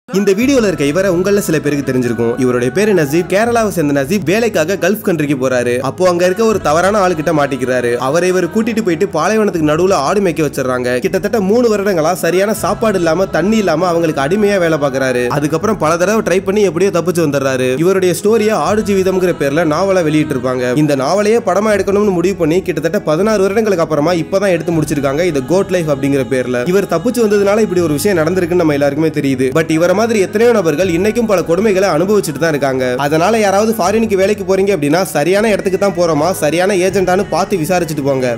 இந்த வீடியோல இருக்க இவரை உங்கள சில பேருக்கு தெரிஞ்சிருக்கும் இவருடைய பேரு நசீப் கேரளாவை சேர்ந்த நசீப் வேலைக்காக கல்ஃப் கண்ட்ரிக்கு போறாரு அப்போ அங்க இருக்க ஒரு தவறான ஆளுகிட்ட மாட்டிக்கிறாரு அவரை இவர் கூட்டிட்டு போயிட்டு பாலைவனத்துக்கு நடுவுல ஆடு மேய்க்க வச்சிடறாங்க கிட்டத்தட்ட மூணு வருடங்களா சரியான சாப்பாடு இல்லாம தண்ணி இல்லாம அவங்களுக்கு அடிமையா வேலை பார்க்கறாரு அதுக்கப்புறம் பல தடவை ட்ரை பண்ணி எப்படியோ தப்பிச்சு வந்துடுறாரு இவருடைய ஸ்டோரியை ஆடு ஜீவிதம்ங்கிற பேர்ல நாவலா வெளியிட்டு இருப்பாங்க இந்த நாவலையே படமா எடுக்கணும்னு முடிவு பண்ணி கிட்டத்தட்ட பதினாறு வருடங்களுக்கு அப்புறமா இப்பதான் எடுத்து முடிச்சிருக்காங்க இது கோட் லைஃப் அப்படிங்கிற பேர்ல இவர் தப்பிச்சு வந்ததுனால இப்படி ஒரு விஷயம் நடந்திருக்குன்னு நம்ம எல்லாருக்குமே தெரியுது பட் இவர மாதிரி எத்தனையோ நபர்கள் இன்னைக்கும் பல கொடுமைகளை அனுபவிச்சுட்டு தான் இருக்காங்க அதனால யாராவது ஃபாரினுக்கு வேலைக்கு போறீங்க அப்படின்னா சரியான இடத்துக்கு தான் போறோமா சரியான ஏஜென்ட்டானு பார்த்து விசாரிச்சுட்டு போங்க